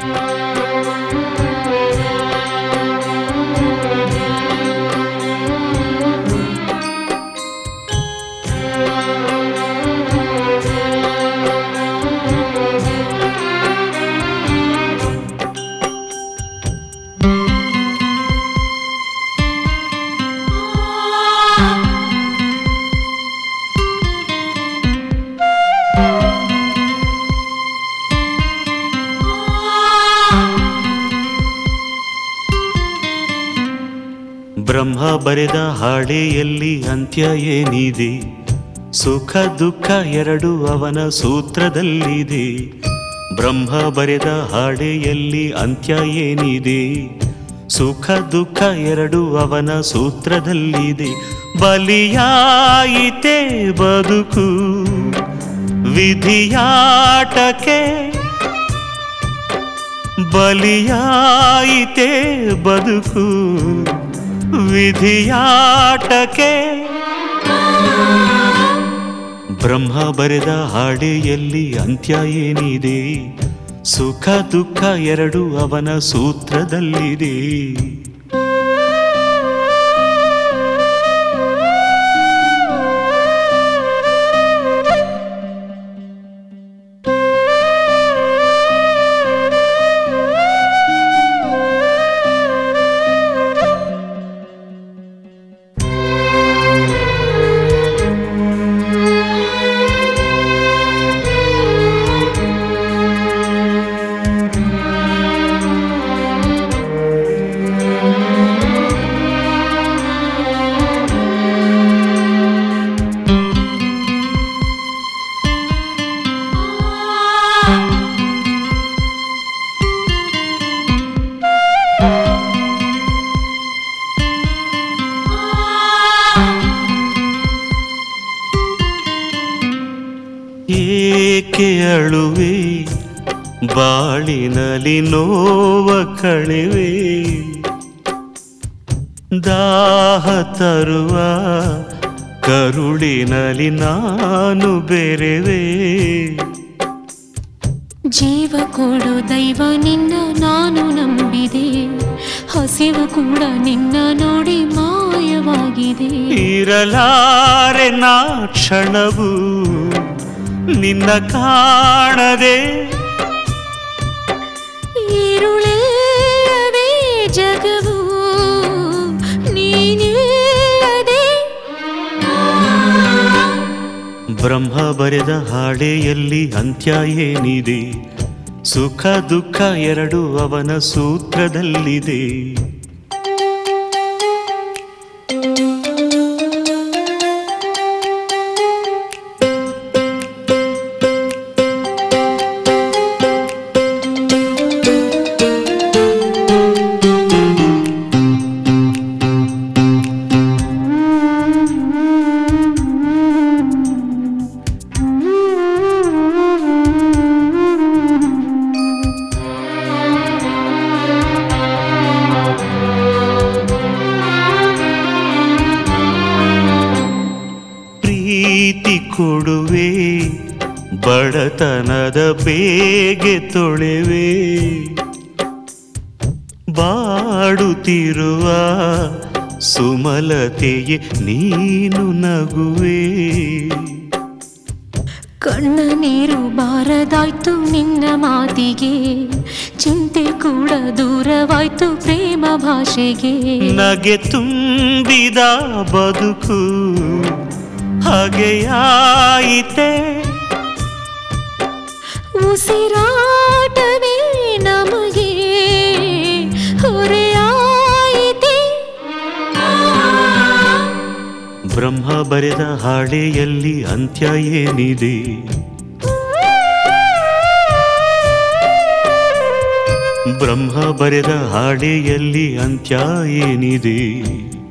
ಬ್ರಹ್ಮ ಬರೆದ ಹಾಡೆಯಲ್ಲಿ ಅಂತ್ಯ ಏನಿದೆ ಸುಖ ದುಃಖ ಎರಡು ಅವನ ಸೂತ್ರದಲ್ಲಿದೆ ಬ್ರಹ್ಮ ಬರೆದ ಹಾಡೆಯಲ್ಲಿ ಅಂತ್ಯ ಏನಿದೆ ಸುಖ ದುಃಖ ಎರಡು ಅವನ ಸೂತ್ರದಲ್ಲಿದೆ ಬಲಿಯಾಯಿತೆ ಬದುಕು ವಿಧಿಯಾಟಕ್ಕೆ ಬಲಿಯಾಯಿತೆ ಬದುಕು ವಿಧಿಯಾಟಕ್ಕೆ ಬ್ರಹ್ಮ ಬರೆದ ಹಾಡೆಯಲ್ಲಿ ಅಂತ್ಯ ಏನಿದೆ ಸುಖ ದುಃಖ ಎರಡು ಅವನ ಸೂತ್ರದಲ್ಲಿದೆ ಏಕೆ ಅಳುವೆ ಬಾಳಿನಲ್ಲಿ ನೋವ ಕಳೆವೆ ದಾಹ ತರುವ ಕರುಳಿನಲ್ಲಿ ನಾನು ಬೆರೆವೆ ಜೀವ ಕೊಡು ದೈವ ನಿನ್ನ ನಾನು ನಂಬಿದೆ ಹಸಿವು ಕೂಡ ನಿನ್ನ ನೋಡಿ ಮಾಯವಾಗಿದೆ ಇರಲಾರೆ ನಾ ಕ್ಷಣವು ನಿನ್ನ ಕಾಣದೆ ಈರುಳೆಲ್ಲವೇ ಜಗವು ನೀನಿಲ್ಲದೆ ಬ್ರಹ್ಮ ಬರೆದ ಹಾಡೆಯಲ್ಲಿ ಅಂತ್ಯ ಏನಿದೆ ಸುಖ ದುಃಖ ಎರಡು ಅವನ ಸೂತ್ರದಲ್ಲಿದೆ ಪ್ರೀತಿ ಕೊಡುವೆ ಬಡತನದ ಬೇಗೆ ತೊಳೆವೆ ಬಾಡುತ್ತಿರುವ ಸುಮಲತೆಯೇ ನೀನು ನಗುವೆ ಕಣ್ಣ ನೀರು ಬಾರದಾಯ್ತು ನಿನ್ನ ಮಾತಿಗೆ ಚಿಂತೆ ಕೂಡ ದೂರವಾಯ್ತು ಪ್ರೇಮ ಭಾಷೆಗೆ ನಗೆ ತುಂಬಿದ ಬದುಕು ಹಾಗೆಯಾಯಿತೆ ಉಸಿರಾಟವೇ ನಮಗೆ ಹೊರೆಯಾಯಿತೆ ಬ್ರಹ್ಮ ಬರೆದ ಹಾಡೆಯಲ್ಲಿ ಅಂತ್ಯ ಏನಿದೆ ಬ್ರಹ್ಮ ಬರೆದ ಹಾಡೆಯಲ್ಲಿ ಅಂತ್ಯ ಏನಿದೆ